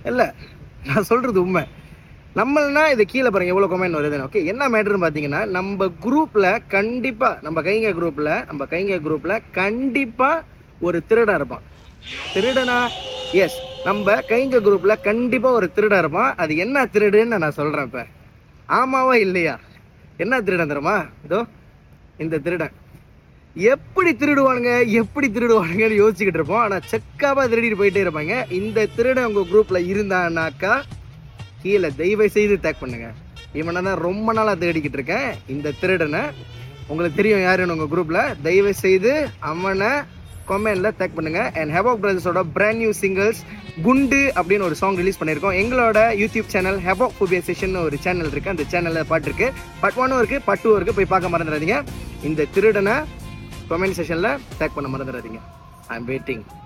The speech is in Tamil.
இல்லை நான் சொல்கிறது உண்மை நம்மள்னா இது கீழே பாருங்க எவ்வளோ கமெண்ட் வருதுன்னு ஓகே என்ன மேட்டர்னு பார்த்தீங்கன்னா நம்ம குரூப்பில் கண்டிப்பாக நம்ம கைங்க குரூப்பில் நம்ம கைங்க குரூப்பில் கண்டிப்பாக ஒரு திருடன் இருப்பான் திருடனா எஸ் நம்ம கைங்க குரூப்பில் கண்டிப்பாக ஒரு திருடன் இருப்பான் அது என்ன திருடுன்னு நான் சொல்கிறேன் இப்போ ஆமாவா இல்லையா என்ன திருடன் தெரியுமா இதோ இந்த திருடன் எப்படி திருடுவானுங்க எப்படி திருடுவானுங்கன்னு யோசிச்சுக்கிட்டு இருப்போம் ஆனால் செக்காவாக திருடிட்டு போயிட்டே இருப்பாங்க இந்த திருடன் உங்கள் குரூப்பில் இருந்தானாக்கா கீழே தயவு செய்து டேக் பண்ணுங்க இவனை தான் ரொம்ப நாளாக தேடிக்கிட்டு இருக்கேன் இந்த திருடனை உங்களுக்கு தெரியும் யாருன்னு உங்கள் குரூப்பில் தயவு செய்து அவனை கமெண்ட்ல டேக் பண்ணுங்க அண்ட் ஹெவாக் பிரதர்ஸோட பிராண்ட் நியூ சிங்கிள்ஸ் குண்டு அப்படின்னு ஒரு சாங் ரிலீஸ் பண்ணியிருக்கோம் எங்களோட YouTube channel Havoc phobia session ஒரு சேனல் இருக்கு அந்த சேனலில் பாட்டு இருக்கு பார்ட் ஒன்னும் இருக்கு பார்ட் டூ இருக்கு போய் பார்க்க மறந்துடாதீங்க இந்த திருடனை கமெண்ட் செஷனில் டேக் பண்ண மறந்துடாதீங்க ஐ எம் வெயிட்டிங்